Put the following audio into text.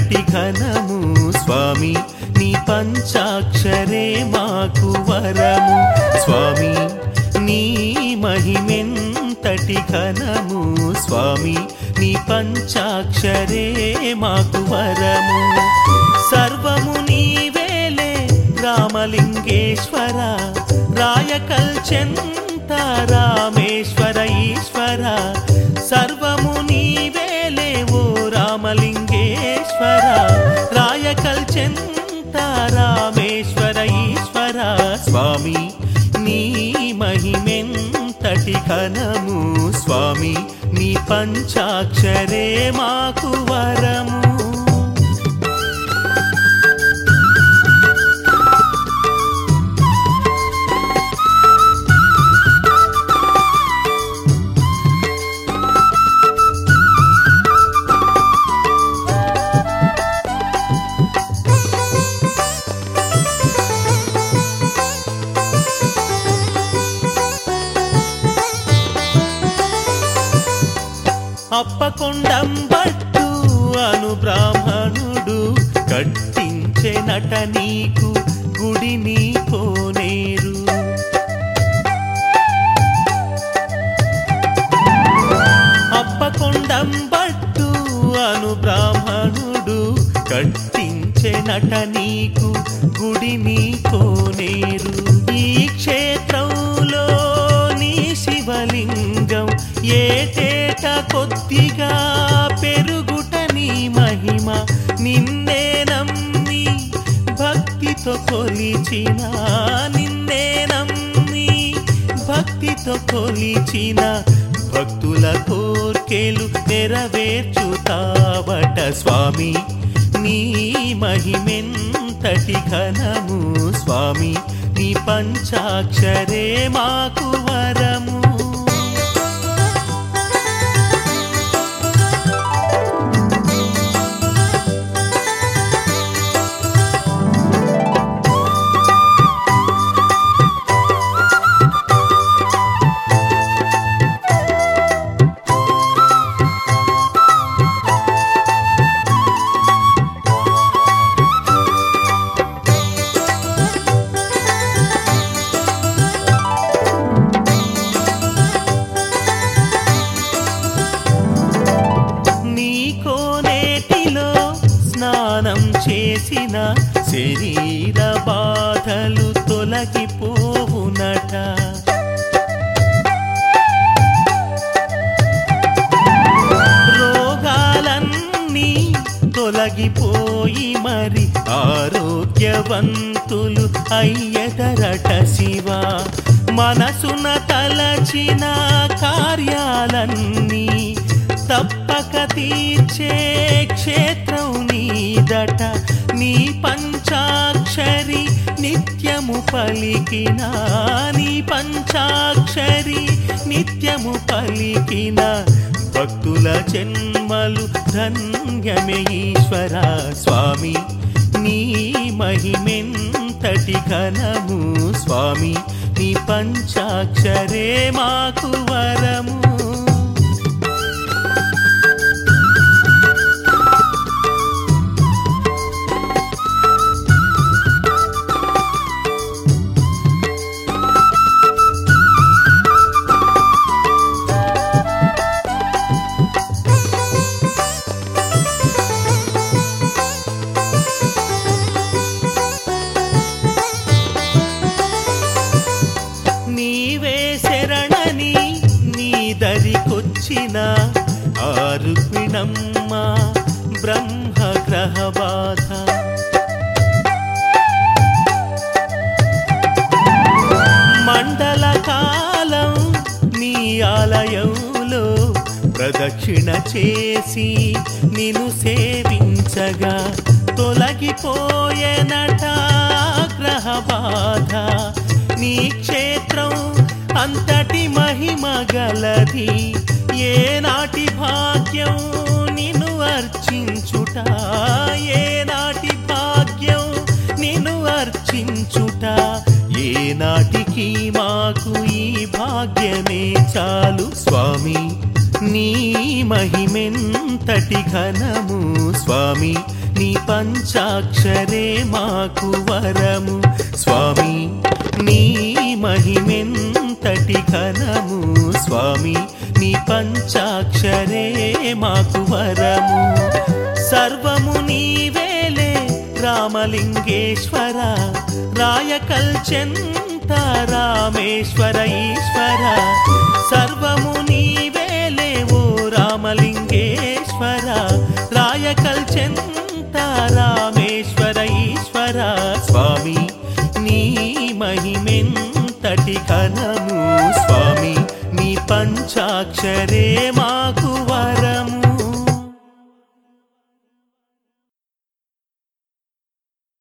మెంతటి ఘనము స్వామి నీ పంచాక్షరే మాకు వరము స్వామి నీ మహిమెంతటి ఘనము స్వామి నీ పంచాక్షరే మాకు వరము సర్వము నీవేలే రామలింగేశ్వర రాయకల్ చెంత రామేశ్వర ఈశ్వర సర్వము నీవేలే ఓ రామలింగేశ్వర రాయకల్ చెంత రామేశ్వర ఈశ్వర స్వామి నీ మహిమెంతటి ఘనము స్వామి నీ పంచాక్షరే మాకు వరము అప్పకొండంబట్టు అను బ్రాహ్మణుడు కట్టించెనట నీకు గుడిని కోనేరు అప్పకొండంబట్టు అను బ్రాహ్మణుడు కట్టించెనట నీకు గుడిని కోనేరు ఈ క్షేత్రంలో నీ శివలింగం ఏటేట కొద్దిగా పెరుగుట నీ మహిమ నిన్నే నమ్మి భక్తితో కొలిచిన నిన్నే నమ్మి భక్తితో కొలిచిన భక్తుల కోర్కెలు నెరవేర్చుతావట స్వామి నీ మహిమెంతటి ఘనము స్వామి నీ పంచాక్షరే మాకు వరము నీ కోనేటిలో స్నానం చేసిన శరీర బాధలు తొలగిపోవునట రోగాలన్నీ తొలగిపోయి మరి ఆరోగ్యవంతులు అయ్యదరట శివ మనసున తలచిన కార్యాలన్నీ తప్పక తీర్చే క్షేత్రం నీదట నీ పంచాక్షరి నిత్యము పలికిన నీ పంచాక్షరి నిత్యము పలికిన భక్తుల జన్మలు ధన్యమే ఈశ్వర స్వామి నీ మహిమెంతటి ఘనము స్వామి నీ పంచాక్షరే మాకు వరము నీవే శరణని నీ దరికొచ్చిన ఆరుక్మిణమ్మ బ్రహ్మ గ్రహ బాధ మండల కాలం నీ ఆలయంలో ప్రదక్షిణ చేసి నిన్ను సేవించగా తొలగిపోయేనట గ్రహ బాధ నీ క్షేత్రం అంతటి మహిమ గలది ఏనాటి భాగ్యం నిన్ను అర్చించుట ఏనాటి భాగ్యం నిన్ను అర్చించుట ఏనాటికి మాకు ఈ భాగ్యమే చాలు స్వామి నీ మహిమెంతటి ఘనము స్వామి నీ పంచాక్షరే మాకు వరము స్వామి నీ మహిమెంతటి ఘనము స్వామి నీ పంచాక్షరే మాకు వరము సర్వము నీవేలే రామలింగేశ్వర రాయకల్చెంత రామేశ్వర ఈశ్వర సర్వము నీవేలే ఓ రామలింగేశ్వర రాయకల్చెంత రామేశ్వర ఈశ్వర స్వామి నీ మహిమెంతటి ఘనము స్వామి నీ పంచాక్షరే మా